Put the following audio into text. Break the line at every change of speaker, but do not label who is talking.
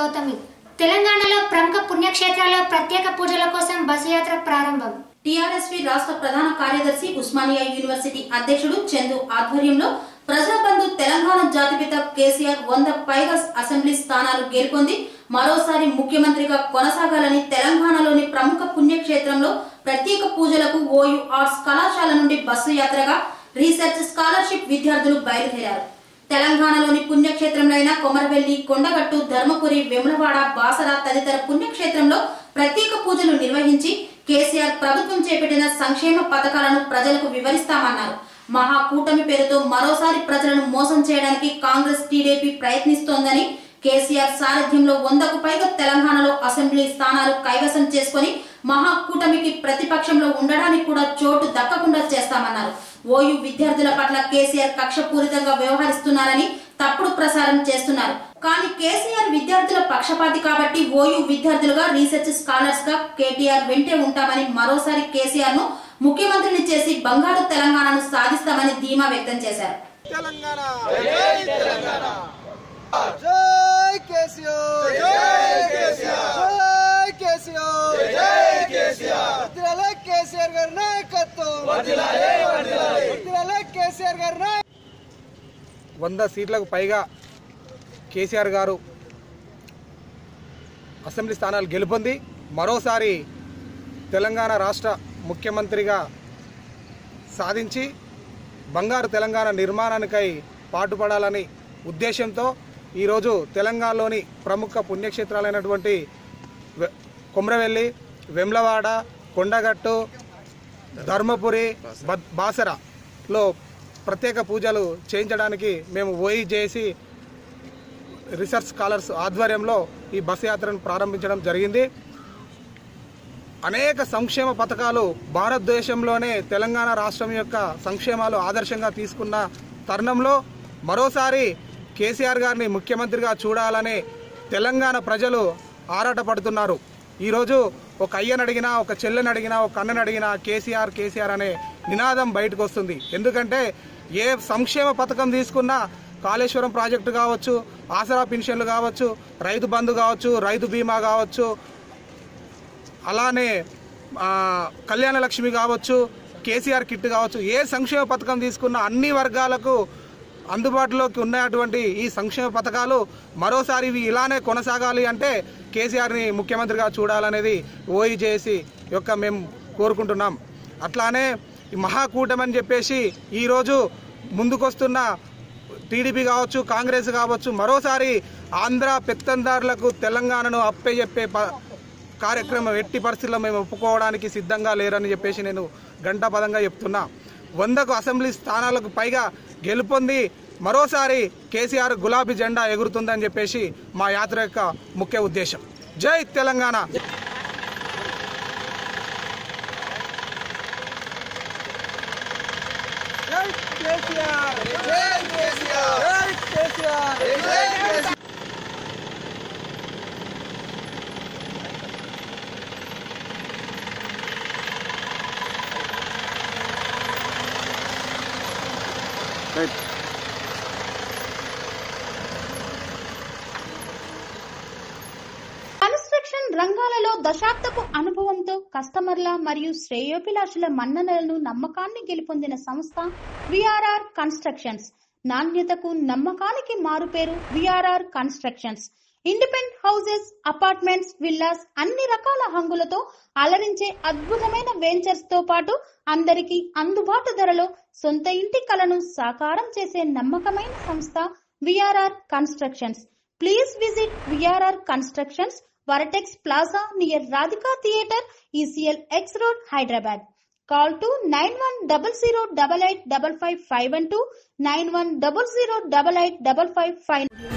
గౌతమి తెలంగాణలో ప్రముఖ పుణ్యక్షేత్రాల్లో ప్రత్యేక పూజల కోసం బస్సు యాత్ర ప్రారంభం
టీఆర్ఎస్వి రాష్ట్ర ప్రధాన కార్యదర్శి ఉస్మానియా యూనివర్సిటీ అధ్యక్షుడు చందు ఆధ్వర్యంలో ప్రజాబంధు తెలంగాణ జాతిపిత కేసీఆర్ వంద పైగా అసెంబ్లీ స్థానాలు గెలుపొంది మరోసారి ముఖ్యమంత్రిగా కొనసాగాలని తెలంగాణలోని ప్రముఖ పుణ్యక్షేత్రంలో ప్రత్యేక పూజలకు ఓయూ ఆర్ట్స్ కళాశాల నుండి బస్సు యాత్రగా రీసెర్చ్ స్కాలర్షిప్ విద్యార్థులు బయలుదేరారు తెలంగాణలోని పుణ్యక్షేత్రములైన కొమరవెల్లి కొండగట్టు ధర్మపురి వెములవాడ బాసర తదితర పుణ్యక్షేత్రంలో ప్రత్యేక పూజలు నిర్వహించి కేసీఆర్ ప్రభుత్వం చేపట్టిన సంక్షేమ పథకాలను ప్రజలకు వివరిస్తామన్నారు మహా కూటమి పేరుతో మరోసారి ప్రజలను మోసం చేయడానికి కాంగ్రెస్ టీడీపీ ప్రయత్నిస్తోందని కేసీఆర్ సారథ్యంలో వందకు పైగా తెలంగాణలో అసెంబ్లీ స్థానాలు కైవసం చేసుకుని మహా కూటమికి ప్రతిపక్షంలో ఉండడానికి కూడా చోటు దక్కకుండా చేస్తామన్నారు ఓయూ విద్యార్థుల పట్ల కేసీఆర్ కక్షపూరితంగా వ్యవహరిస్తున్నారని తప్పుడు ప్రసారం చేస్తున్నారు కానీ కేసీఆర్ విద్యార్థుల పక్షపాతి కాబట్టి ఓయూ విద్యార్థులుగా రీసెర్చ్ స్కాలర్స్ గా కేటీఆర్ వెంటే ఉంటామని మరోసారి కేసీఆర్ ను ముఖ్యమంత్రిని చేసి బంగారు తెలంగాణను సాధిస్తామని ధీమా వ్యక్తం చేశారు
తెలంగాణ జై తెలంగాణ జై కేసీఆర్ జై కేసీఆర్ జై కేసీఆర్ జై కేసీఆర్ వర్ధిల్లాలే కేసీఆర్ గారి నాయకత్వం వర్ధిల్లాలే వర్ధిల్లాలే వర్ధిల్లాలే కేసీఆర్ గారి నాయకత్వం
వంద సీట్లకు పైగా కేసీఆర్ గారు అసెంబ్లీ స్థానాలు గెలుపొంది మరోసారి తెలంగాణ రాష్ట్ర ముఖ్యమంత్రిగా సాధించి బంగారు తెలంగాణ నిర్మాణానికై పాటుపడాలని ఉద్దేశంతో ఈరోజు తెలంగాణలోని ప్రముఖ పుణ్యక్షేత్రాలైనటువంటి వె- కొమ్రవెల్లి వెమ్లవాడ కొండగట్టు ధర్మపురి బద్- బాసరలో ప్రత్యేక పూజలు చేయించడానికి మేము ఓయి చేసి రీసెర్చ్ స్కాలర్స్ ఆధ్వర్యంలో ఈ బస్ యాత్రను ప్రారంభించడం జరిగింది అనేక సంక్షేమ పథకాలు భారతదేశంలోనే తెలంగాణ రాష్ట్రం యొక్క సంక్షేమాలు ఆదర్శంగా తీసుకున్న తరుణంలో మరోసారి కేసీఆర్ గారిని ముఖ్యమంత్రిగా చూడాలని తెలంగాణ ప్రజలు ఆరాటపడుతున్నారు ఈరోజు ఒక అయ్యని అడిగినా ఒక చెల్లెని అడిగినా ఒక అన్నని అడిగినా కేసీఆర్ కేసీఆర్ అనే నినాదం బయటకు వస్తుంది ఎందుకంటే ఏ సంక్షేమ పథకం తీసుకున్నా కాళేశ్వరం ప్రాజెక్టు కావచ్చు ఆసరా పెన్షన్లు కావచ్చు రైతు బంధు కావచ్చు రైతు బీమా కావచ్చు అలానే ఆ, కళ్యాణ లక్ష్మి కావచ్చు కేసీఆర్ కిట్ కావచ్చు ఏ సంక్షేమ పథకం తీసుకున్నా అన్ని వర్గాలకు అందుబాటులోకి ఉన్నటువంటి ఈ సంక్షేమ పథకాలు మరోసారి ఇవి ఇలానే కొనసాగాలి అంటే కేసీఆర్ని ముఖ్యమంత్రిగా చూడాలనేది ఓయి చేసి యొక్క మేము కోరుకుంటున్నాం అట్లానే ఈ మహాకూటమి అని చెప్పేసి ఈరోజు ముందుకొస్తున్న టీడీపీ కావచ్చు కాంగ్రెస్ కావచ్చు మరోసారి ఆంధ్ర పెత్తందారులకు తెలంగాణను అప్పచెప్పే ప- కార్యక్రమం ఎట్టి పరిస్థితుల్లో మేము ఒప్పుకోవడానికి సిద్ధంగా లేరని చెప్పేసి నేను గంటాపదంగా చెప్తున్నా వందకు అసెంబ్లీ స్థానాలకు పైగా గెలుపొంది మరోసారి కేసీఆర్ గులాబీ జెండా ఎగురుతుందని చెప్పేసి మా యాత్ర యొక్క ముఖ్య ఉద్దేశం జై తెలంగాణ
జై కేసీఆర్ జై కేసీఆర్ జై కేసీఆర్ జై కేసీఆర్
కన్స్ట్రక్షన్ రంగాలలో దశాబ్దపు అనుభవంతో కస్టమర్ల మరియు శ్రేయోభిలాషుల మన్ననలను నమ్మకాన్ని గెలుపొందిన సంస్థ విఆర్ఆర్ కన్స్ట్రక్షన్స్ నాణ్యతకు నమ్మకానికి మారుపేరు VRR constructions independent houses apartments villas అన్ని రకాల హంగులతో అలరించే అద్భుతమైన వెంచర్స్ తో పాటు అందరికీ అందుబాటు ధరలో సొంత ఇంటి కలను సాకారం చేసే నమ్మకమైన సంస్థ VRR constructions please visit VRR constructions Vortex plaza near Radhika theatre ECIL X road Hyderabad call to nine one double zero double eight double five five one two nine one double zero double eight double five five